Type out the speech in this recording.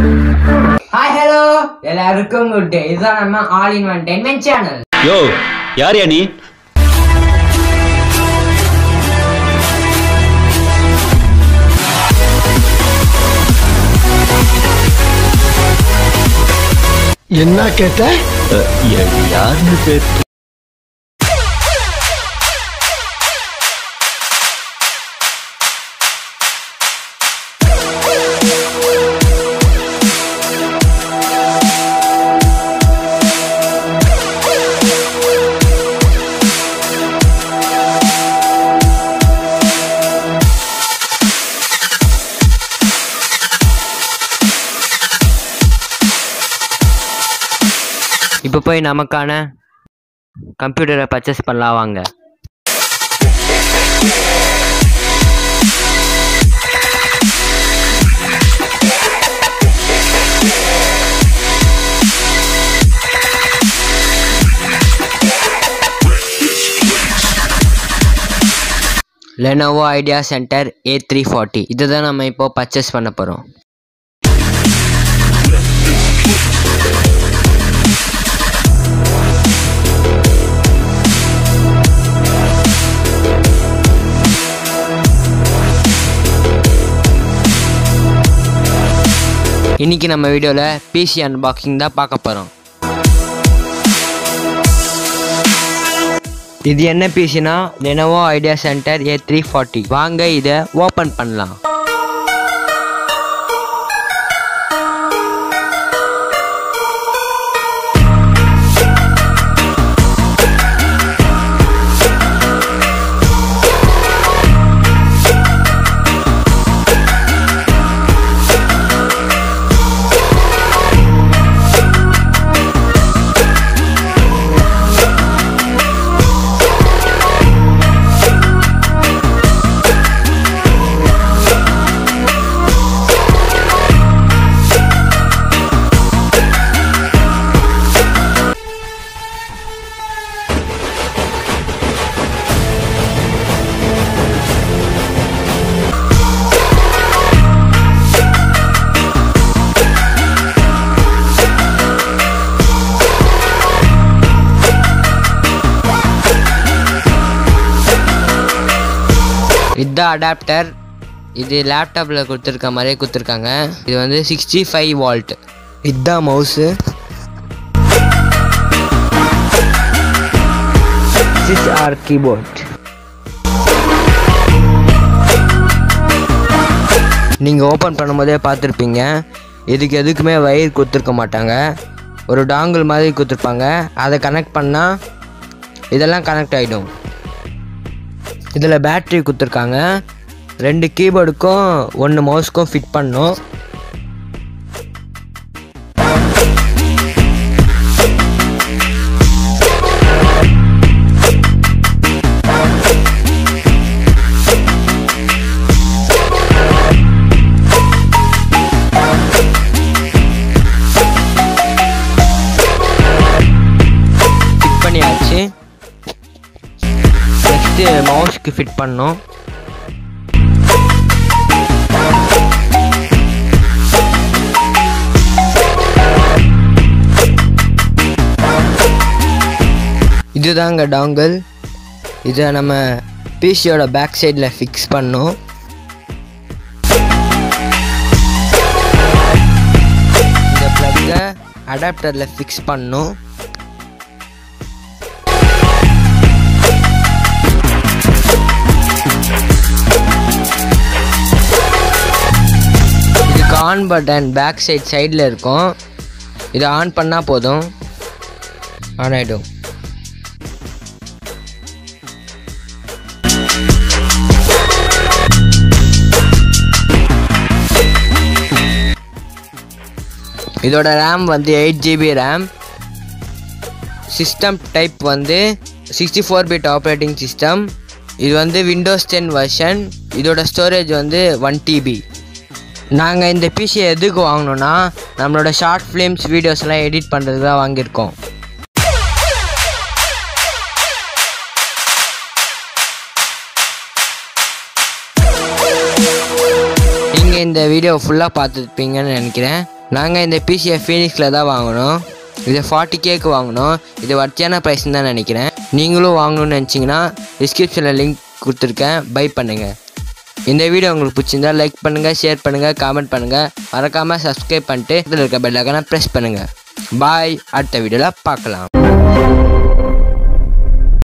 hi hello எல்லாருக்கும் good day இதுதான் நம்ம all in one entertainment channel yo யார் நீ என்ன கேட்ட யாருன்னு பேர் இப்போ போய் நமக்கான கம்ப்யூட்டரை பர்ச்சேஸ் பண்ணலாம் வாங்க Lenovo Idea Centre A three forty இதை தான் நம்ம இப்போ பர்ச்சேஸ் பண்ண போகிறோம் இன்னைக்கு நம்ம வீடியோவில் பிசி அன்பாக்சிங் தான் பார்க்க போகிறோம் இது என்ன பிசினா Lenovo Idea Centre A three forty வாங்க இதை ஓப்பன் பண்ணலாம் இதுதான் அடாப்டர் இது லேப்டாப்பில் கொடுத்துருக்க மாதிரியே கொடுத்துருக்காங்க இது வந்து சிக்ஸ்டி ஃபைவ் வால்ட் இதுதான் மவுஸு சிக்ஸ் ஆர் கீபோர்ட் நீங்கள் ஓப்பன் பண்ணும்போதே பார்த்துருப்பீங்க இதுக்கு எதுக்குமே வயர் கொடுத்துருக்க மாட்டாங்க ஒரு டாங்கிள் மாதிரி கொடுத்துருப்பாங்க அதை கனெக்ட் பண்ணால் இதெல்லாம் கனெக்ட் ஆகிடும் இதில் பேட்ரி கொடுத்துருக்காங்க ரெண்டு கீபோர்டுக்கும் ஒன்று மவுஸ்க்கும் ஃபிட் பண்ணும் ஃபிட் பண்ணியாச்சு நெக்ஸ்ட்டு மவுஸ்க்கு ஃபிட் பண்ணோம் இதுதாங்க டாங்கல் இதை நம்ம பிசியோட பேக் சைடில் ஃபிக்ஸ் பண்ணோம் இந்த ப்ளக்கை அடாப்டரில் ஃபிக்ஸ் பண்ணோம் இதுக்கு ஆன் பட்டன் பேக் சைடு சைடில் இருக்கும் இதை ஆன் பண்ணால் போதும் ஆன் ஆகிடும் இதோட ரேம் வந்து eight GB RAM system type வந்து sixty four bit operating system இது வந்து விண்டோஸ் டென் வெர்ஷன் இதோட ஸ்டோரேஜ் வந்து ஒன் டிபி நாங்கள் இந்த பிசியை எதுக்கு வாங்கினோன்னா நம்மளோட ஷார்ட் ஃபிலிம்ஸ் வீடியோஸ்லாம் எடிட் பண்ணுறதுக்கு தான் வாங்கியிருக்கோம் நீங்கள் இந்த வீடியோ ஃபுல்லாக பார்த்துருப்பீங்கன்னு நினைக்கிறேன் நாங்கள் இந்த பிசியை ஃபீனிக்ஸில் தான் வாங்கினோம் இதை ஃபார்ட்டி கேக்கு வாங்கினோம் இது வர்த்தியான ப்ரைஸ்னு தான் நினைக்கிறேன் நீங்களும் வாங்கணும்னு நினச்சிங்கன்னா டிஸ்கிரிப்ஷனில் லிங்க் கொடுத்துருக்கேன் பை பண்ணுங்கள் இந்த வீடியோ உங்களுக்கு பிடிச்சிருந்தா லைக் பண்ணுங்கள் ஷேர் பண்ணுங்கள் காமெண்ட் பண்ணுங்கள் மறக்காமல் சப்ஸ்கிரைப் பண்ணிட்டு இதில் இருக்க பெல் ஐக்கானை ப்ரெஸ் பண்ணுங்கள் பாய் அடுத்த வீடியோவில் பார்க்கலாம்